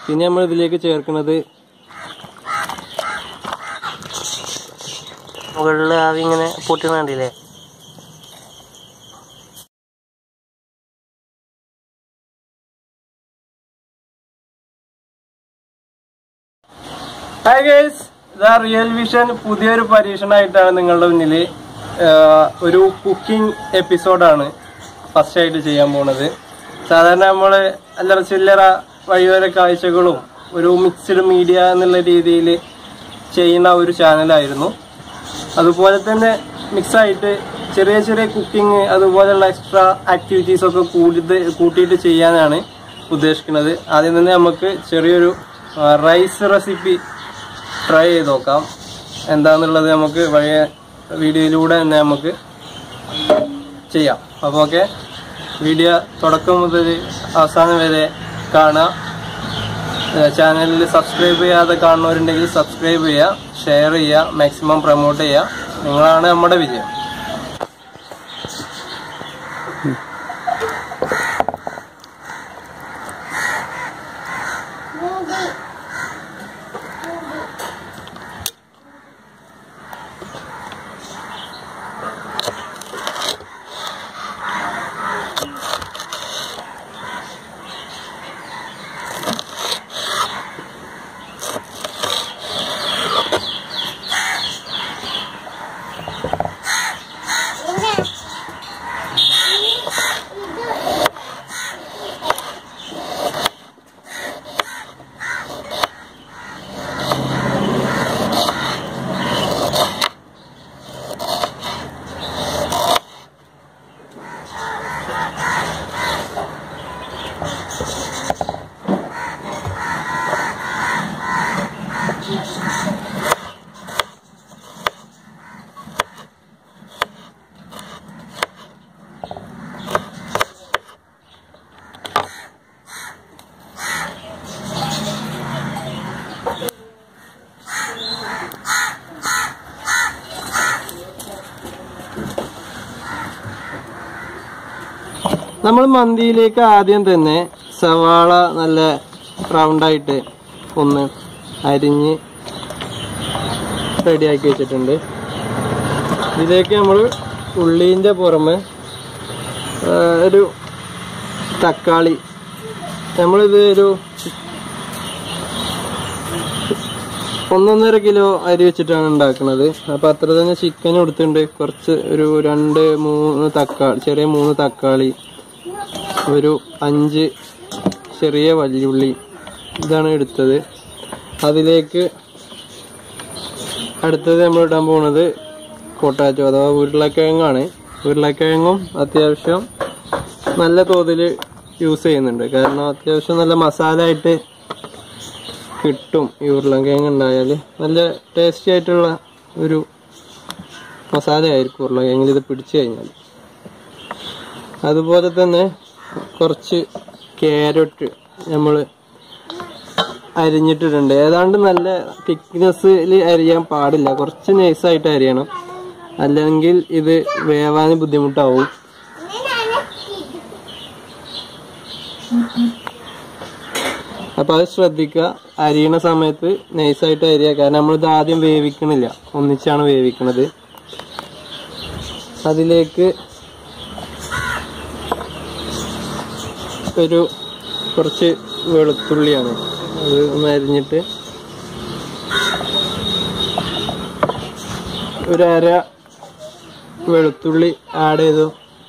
പിന്നെ നമ്മൾ ഇതിലേക്ക് ചേർക്കുന്നത് മുകളിൽ ആവി ഇങ്ങനെ പൊട്ടുന്ന കണ്ടില്ലേ ഹായ് ഗൈസ് ഇതാ റിയൽ വിഷൻ പുതിയൊരു പരീക്ഷണമായിട്ടാണ് നിങ്ങളുടെ മുന്നിൽ ഒരു കുക്കിംഗ് എപ്പിസോഡാണ് ഫസ്റ്റ് ആയിട്ട് ചെയ്യാൻ പോണത് സാധാരണ നമ്മൾ അല്ലറ ചില്ലറ വഴിവര കാഴ്ചകളും ഒരു മിക്സ്ഡ് മീഡിയ എന്നുള്ള രീതിയിൽ ചെയ്യുന്ന ഒരു ചാനലായിരുന്നു അതുപോലെ തന്നെ മിക്സായിട്ട് ചെറിയ ചെറിയ കുക്കിംഗ് അതുപോലെയുള്ള എക്സ്ട്രാ ആക്ടിവിറ്റീസ് ഒക്കെ കൂടുതൽ കൂട്ടിയിട്ട് ചെയ്യാനാണ് ഉദ്ദേശിക്കുന്നത് ആദ്യം തന്നെ നമുക്ക് ചെറിയൊരു റൈസ് റെസിപ്പി ട്രൈ ചെയ്ത് നോക്കാം എന്താന്നുള്ളത് നമുക്ക് വഴിയ വീഡിയോയിലൂടെ തന്നെ നമുക്ക് ചെയ്യാം അപ്പോൾ ഓക്കെ വീഡിയോ തുടക്കം മുതൽ അവസാനം വരെ കാണാം ചാനലിൽ സബ്സ്ക്രൈബ് ചെയ്യാതെ കാണുന്നവരുണ്ടെങ്കിൽ സബ്സ്ക്രൈബ് ചെയ്യുക ഷെയർ ചെയ്യുക മാക്സിമം പ്രൊമോട്ട് ചെയ്യുക നിങ്ങളാണ് നമ്മുടെ വിജയം നമ്മൾ മന്തിയിലേക്ക് ആദ്യം തന്നെ സവാള നല്ല റൗണ്ടായിട്ട് ഒന്ന് അരിഞ്ഞ് റെഡിയാക്കി വെച്ചിട്ടുണ്ട് ഇതിലേക്ക് നമ്മൾ ഉള്ളീൻ്റെ പുറമെ ആ, ഒരു തക്കാളി നമ്മളിത് ഒരു ഒന്നൊന്നര കിലോ അരി വെച്ചിട്ടാണ് ഉണ്ടാക്കുന്നത് അപ്പൊ അത്ര തന്നെ ചിക്കൻ കൊടുത്തിട്ടുണ്ട് കുറച്ച് ഒരു രണ്ട് മൂന്ന് തക്കാളി ചെറിയ മൂന്ന് തക്കാളി ഒരു അഞ്ച് ചെറിയ വല്യുള്ളി ഇതാണ് എടുത്തത് അതിലേക്ക് അടുത്തത് നമ്മൾ ഇടാൻ പോകുന്നത് പൊട്ടാറ്റോ അഥവാ ഉരുളക്കിഴങ്ങാണ് ഉരുളക്കിഴങ്ങും അത്യാവശ്യം നല്ല തോതിൽ യൂസ് ചെയ്യുന്നുണ്ട് കാരണം അത്യാവശ്യം നല്ല മസാല ആയിട്ട് കിട്ടും ഈ ഉരുളക്കിഴങ്ങ് ഉണ്ടായാൽ നല്ല ടേസ്റ്റി ആയിട്ടുള്ള ഒരു മസാല ആയിരിക്കും ഉരുളക്കിഴങ്ങിൽ ഇത് പിടിച്ചു കഴിഞ്ഞാൽ അതുപോലെ തന്നെ കുറച്ച് ക്യാരറ്റ് നമ്മൾ അരിഞ്ഞിട്ടിട്ടുണ്ട് ഏതാണ്ട് നല്ല തിക്നെസ്സിൽ അരിയാൻ പാടില്ല കുറച്ച് നൈസായിട്ട് അരിയണം അല്ലെങ്കിൽ ഇത് വേവാൻ ബുദ്ധിമുട്ടാവും അപ്പൊ അത് ശ്രദ്ധിക്കുക അരിയണ സമയത്ത് നൈസായിട്ട് അരിയുക കാരണം നമ്മളിത് ആദ്യം വേവിക്കണില്ല ഒന്നിച്ചാണ് വേവിക്കണത് അതിലേക്ക് ഒരു കുറച്ച് വെളുത്തുള്ളിയാണ് അത് ഒന്ന് അരിഞ്ഞിട്ട് ഒരു അര വെളുത്തുള്ളി ആഡ് ചെയ്തു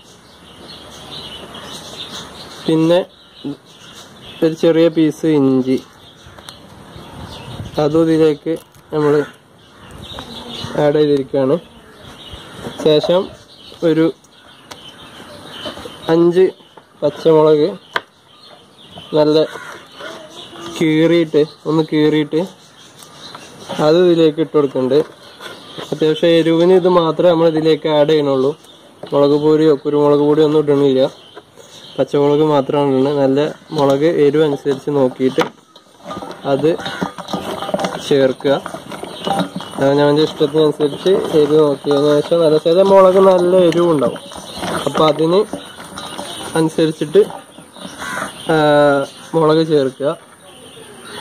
പിന്നെ ഒരു ചെറിയ പീസ് ഇഞ്ചി അതും ഇതിലേക്ക് നമ്മൾ ആഡ് ചെയ്തിരിക്കുകയാണ് ശേഷം ഒരു അഞ്ച് പച്ചമുളക് നല്ല കീറിയിട്ട് ഒന്ന് കീറിയിട്ട് അത് ഇതിലേക്ക് ഇട്ട് കൊടുക്കുന്നുണ്ട് അത്യാവശ്യം എരിവിന് ഇത് മാത്രമേ നമ്മൾ ഇതിലേക്ക് ആഡ് ചെയ്യണുള്ളൂ മുളക് പൊടിയോ കുരുമുളക് പൊടിയോ ഒന്നും ഇടണില്ല പച്ചമുളക് മാത്രമാണ് ഇടുന്നത് നല്ല മുളക് എരിവ് അനുസരിച്ച് നോക്കിയിട്ട് അത് ചേർക്കുക അവനവൻ്റെ ഇഷ്ടത്തിനനുസരിച്ച് എരിവ് നോക്കിയതിനു ശേഷം നല്ല ചില മുളക് നല്ല എരിവ് ഉണ്ടാവും അപ്പം അതിന് അനുസരിച്ചിട്ട് ആ, മുളക് ചേർക്കുക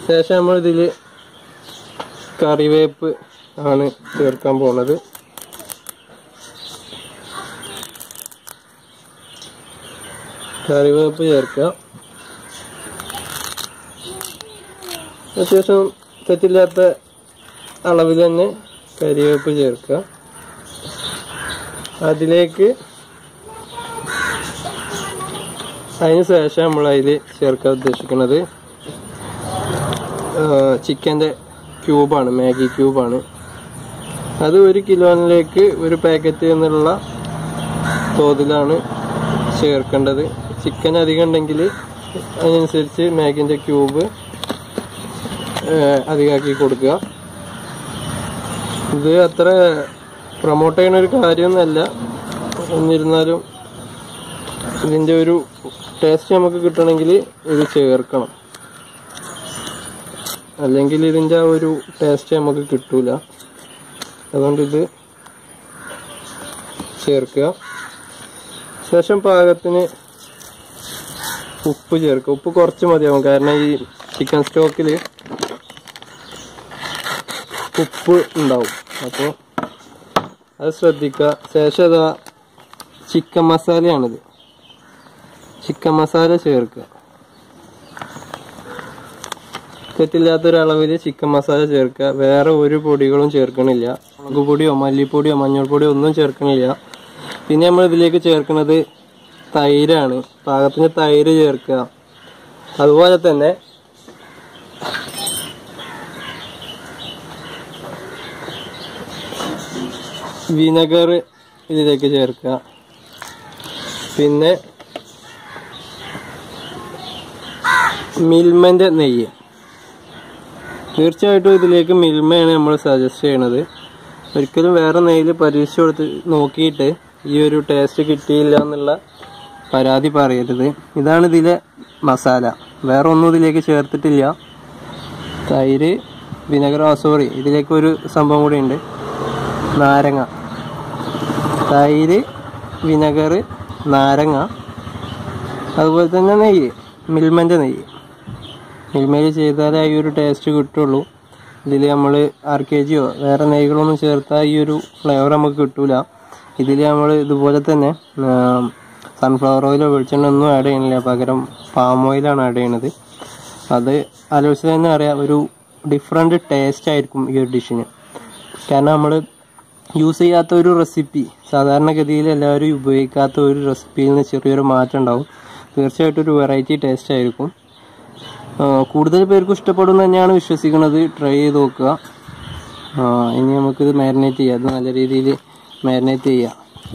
ശേഷം നമ്മൾ ഇതിൽ കറിവേപ്പ് ആണ് ചേർക്കാൻ പോണത് കറിവേപ്പ് ചേർക്കുക അത്യാവശ്യം തെറ്റില്ലാത്ത അളവിൽ തന്നെ കറിവേപ്പ് ചേർക്കുക അതിലേക്ക് അതിന് ശേഷം നമ്മൾ അതിൽ ചേർക്കാൻ ഉദ്ദേശിക്കുന്നത് ചിക്കൻ്റെ ക്യൂബാണ് മാഗി ക്യൂബാണ് അത് ഒരു കിലോയിലേക്ക് ഒരു പാക്കറ്റ് എന്നുള്ള തോതിലാണ് ചേർക്കേണ്ടത് ചിക്കൻ അധികം ഉണ്ടെങ്കിൽ അതിനനുസരിച്ച് മാഗിൻ്റെ ക്യൂബ് അധികമാക്കി കൊടുക്കുക ഇത് അത്ര പ്രൊമോട്ട് ചെയ്യുന്ന ഒരു കാര്യമൊന്നുമല്ല എന്നിരുന്നാലും ഇതിൻ്റെ ഒരു ടേസ്റ്റ് നമുക്ക് കിട്ടണമെങ്കിൽ ഇത് ചേർക്കണം അല്ലെങ്കിൽ ഇതിൻ്റെ ആ ഒരു ടേസ്റ്റ് നമുക്ക് കിട്ടൂല അതുകൊണ്ട് ഇത് ചേർക്കുക ശേഷം പാകത്തിന് ഉപ്പ് ചേർക്കുക ഉപ്പ് കുറച്ച് മതിയാവും കാരണം ഈ ചിക്കൻ സ്റ്റോക്കിൽ ഉപ്പ് ഉണ്ടാവും അപ്പോൾ അത് ശ്രദ്ധിക്കുക ശേഷം അതാ ചിക്കൻ മസാലയാണിത് ചിക്കൻ മസാല ചേർക്കുക തെറ്റില്ലാത്തൊരളവിൽ ചിക്കൻ മസാല ചേർക്കുക വേറെ ഒരു പൊടികളും ചേർക്കണില്ല മുളക് പൊടിയോ മല്ലിപ്പൊടിയോ മഞ്ഞൾപ്പൊടിയോ ഒന്നും ചേർക്കണില്ല പിന്നെ നമ്മൾ ഇതിലേക്ക് ചേർക്കുന്നത് തൈരാണ് പാകത്തിന് തൈര് ചേർക്കുക അതുപോലെ തന്നെ വിനെഗർ ഇതിലേക്ക് ചേർക്കുക പിന്നെ മിൽമൻ്റെ നെയ്യ് തീർച്ചയായിട്ടും ഇതിലേക്ക് മിൽമയാണ് നമ്മൾ സജസ്റ്റ് ചെയ്യണത് ഒരിക്കലും വേറെ നെയ്യിൽ പരീക്ഷിച്ച് കൊടുത്ത് നോക്കിയിട്ട് ഈ ഒരു ടേസ്റ്റ് കിട്ടിയില്ല എന്നുള്ള പരാതി പറയരുത് ഇതാണ് ഇതിലെ മസാല വേറെ ഒന്നും ഇതിലേക്ക് ചേർത്തിട്ടില്ല തൈര് വിനെഗർ സോറി ഇതിലേക്ക് ഒരു സംഭവം കൂടി ഉണ്ട് നാരങ്ങ തൈര് വിനെഗർ നാരങ്ങ അതുപോലെ തന്നെ നെയ്യ് മിൽമൻ്റെ നെയ്യ് മിൽമയിൽ ചെയ്താലേ ഈ ഒരു ടേസ്റ്റ് കിട്ടുള്ളൂ ഇതിൽ നമ്മൾ ആർ കെ ജിയോ വേറെ നെയ്കളൊന്നും ചേർത്താൽ ഈ ഒരു ഫ്ലേവർ നമുക്ക് കിട്ടൂല ഇതിൽ നമ്മൾ ഇതുപോലെ തന്നെ സൺഫ്ലവർ ഓയിലോ വെളിച്ചെണ്ണ ഒന്നും ആഡ് ചെയ്യണില്ല പകരം പാം ഓയിലാണ് ആഡ് ചെയ്യണത് അത് ആലോചിച്ച് തന്നെ അറിയാം ഒരു ഡിഫറെൻറ്റ് ടേസ്റ്റ് ആയിരിക്കും ഈ ഒരു ഡിഷിന് കാരണം നമ്മൾ യൂസ് ചെയ്യാത്ത ഒരു റെസിപ്പി സാധാരണഗതിയിൽ എല്ലാവരും ഉപയോഗിക്കാത്ത ഒരു റെസിപ്പിയിൽ നിന്ന് ചെറിയൊരു മാറ്റം ഉണ്ടാവും തീർച്ചയായിട്ടും ഒരു വെറൈറ്റി ടേസ്റ്റ് ആയിരിക്കും ആ, കൂടുതൽ പേർക്കും ഇഷ്ടപ്പെടും തന്നെയാണ് വിശ്വസിക്കുന്നത് ട്രൈ ചെയ്ത് നോക്കുക ആ, ഇനി നമുക്കിത് മാരിനേറ്റ് ചെയ്യാം അത് നല്ല രീതിയിൽ മാരിനേറ്റ് ചെയ്യാം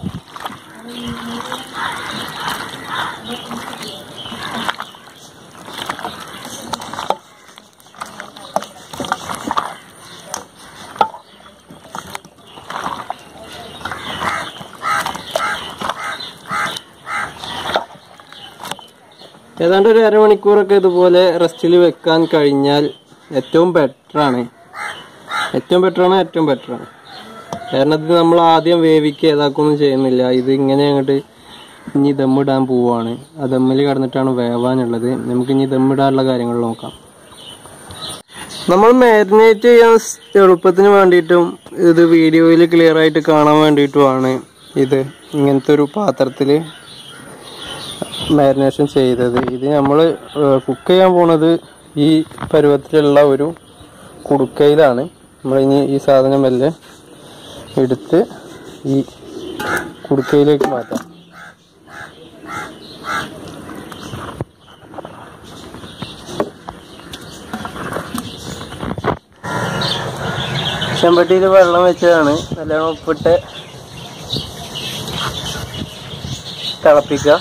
ഏതാണ്ട് ഒരു അരമണിക്കൂറൊക്കെ ഇതുപോലെ റെസ്റ്റിൽ വെക്കാൻ കഴിഞ്ഞാൽ ഏറ്റവും ബെറ്ററാണ് ഏറ്റവും ബെറ്ററാണ് ഏറ്റവും ബെറ്ററാണ് കാരണം ഇത് നമ്മൾ ആദ്യം വേവിക്കുക ഏതാക്കൊന്നും ചെയ്യുന്നില്ല ഇത് ഇങ്ങനെ അങ്ങോട്ട് ഇനി ദമ്മിടാൻ പോവാണ് ആ ദമ്മിൽ കടന്നിട്ടാണ് വേവാനുള്ളത് നമുക്ക് ഇനി ദമ്മിടാനുള്ള കാര്യങ്ങൾ നോക്കാം നമ്മൾ മാരിനേറ്റ് ചെയ്യാൻ സ് എളുപ്പത്തിന് വേണ്ടിയിട്ടും ഇത് വീഡിയോയിൽ ക്ലിയർ ആയിട്ട് കാണാൻ വേണ്ടിയിട്ടുമാണ് ഇത് ഇങ്ങനത്തെ ഒരു പാത്രത്തിൽ മാരിനേഷൻ ചെയ്തത് ഇത് നമ്മൾ കുക്ക് ചെയ്യാൻ പോണത് ഈ പരുവത്തിലുള്ള ഒരു കുടുക്കയിലാണ് നമ്മളിനി ഈ സാധനം മെല്ലെ എടുത്ത് ഈ കുടുക്കയിലേക്ക് മാറ്റാം ചെമ്പട്ടിയിൽ വെള്ളം വെച്ചതാണ് നല്ലോണം ഉപ്പിട്ട് തിളപ്പിക്കുക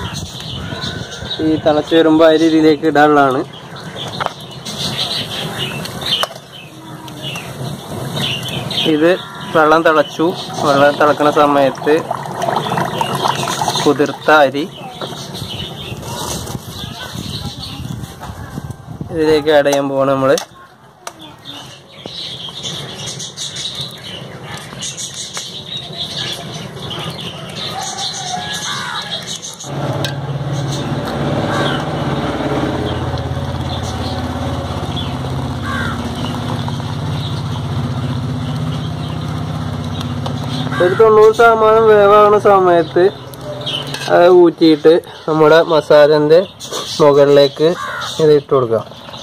ഈ തിളച്ച് വരുമ്പോൾ അരി ഇതിലേക്ക് ഇടാനുള്ളതാണ് ഇത് വെള്ളം തിളച്ചു വെള്ളം തിളക്കുന്ന സമയത്ത് കുതിർത്ത അരി ഇതിലേക്ക് ആഡ് ചെയ്യാൻ പോവാണ് നമ്മള് ഒരു തൊണ്ണൂറ് ശതമാനം വേവാകുന്ന സമയത്ത് അത് ഊറ്റിയിട്ട് നമ്മുടെ മസാലൻ്റെ മുകളിലേക്ക് ഇത് ഇട്ട് കൊടുക്കാം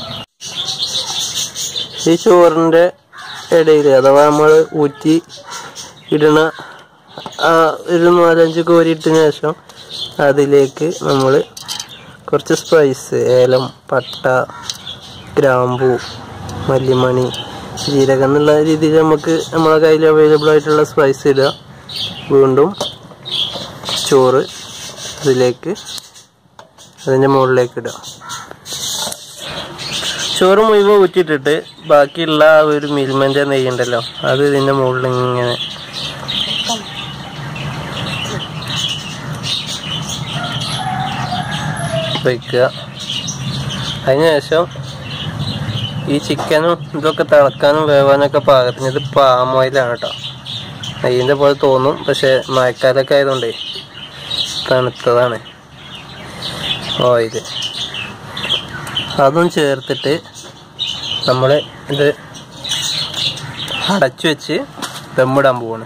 ഈ ചോറിൻ്റെ ഇടയിൽ അഥവാ നമ്മൾ ഊറ്റി ഇടണ ആ ഒരു നാലഞ്ച് കോരി ഇട്ടതിന് ശേഷം അതിലേക്ക് നമ്മൾ കുറച്ച് സ്പൈസ് ഏലം പട്ട ഗ്രാമ്പു മല്ലിമണി ജീരകം എന്നുള്ള രീതിയിൽ നമുക്ക് നമ്മളെ കയ്യിൽ അവൈലബിൾ ആയിട്ടുള്ള സ്പൈസ് ഇടുക വീണ്ടും ചോറ് അതിലേക്ക് അതിൻ്റെ മുകളിലേക്ക് ഇടുക ചോറ് മുഴുവൻ ഊറ്റിയിട്ടിട്ട് ബാക്കിയുള്ള ആ ഒരു മിൽമൻ്റെ നെയ്യ് ഉണ്ടല്ലോ അത് ഇതിൻ്റെ മുകളിൽ ഇങ്ങനെ വയ്ക്കുക അതിനുശേഷം ഈ ചിക്കനും ഇതൊക്കെ തിളക്കാനും വേവാനൊക്കെ പാകത്തിന് ഇത് പാം ഓയിലാണ് കേട്ടോ നെയ്യിൻ്റെ പോലെ തോന്നും പക്ഷെ മഴക്കാലമൊക്കെ ആയതുകൊണ്ടേ തണുത്തതാണ് ഓയിൽ അതും ചേർത്തിട്ട് നമ്മൾ ഇത് അടച്ചു വെച്ച് ദമ്മിടാൻ പോവാണ്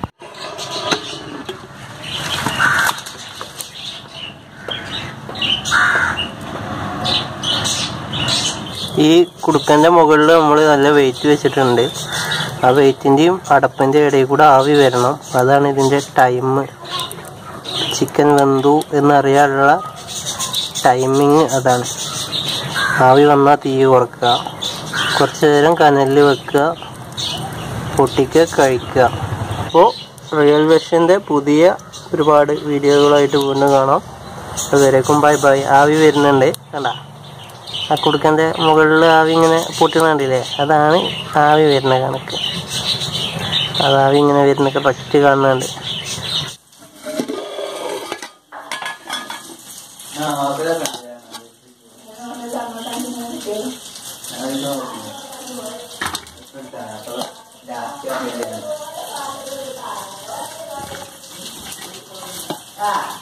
ഈ കുടുക്കൻ്റെ മുകളിൽ നമ്മൾ നല്ല വെയിറ്റ് വെച്ചിട്ടുണ്ട് ആ വെയിറ്റിൻ്റെയും അടപ്പിൻ്റെ ഇടയിൽ കൂടെ ആവി വരണം അതാണ് ഇതിൻ്റെ ടൈം ചിക്കൻ വെന്തു എന്നറിയാനുള്ള ടൈമിങ് അതാണ് ആവി വന്നാൽ തീ കുറക്കുക കുറച്ച് നേരം കനലിൽ വെക്കുക പൊട്ടിക്കുക കഴിക്കുക അപ്പോൾ റിയൽ വെഷൻ്റെ പുതിയ ഒരുപാട് വീഡിയോകളായിട്ട് വീണ്ടും കാണാം അതുവരേക്കും ബൈ ബൈ ആവി വരുന്നുണ്ട് കണ്ട ആ കുടുക്കൻ്റെ മുകളിൽ ആവി ഇങ്ങനെ പൊട്ടുന്നുണ്ടില്ലേ അതാണ് ആവി വരുന്ന കണക്ക് അത് ആവി ഇങ്ങനെ വരുന്ന കറക്റ്റ് കാണുന്നുണ്ട് Ah.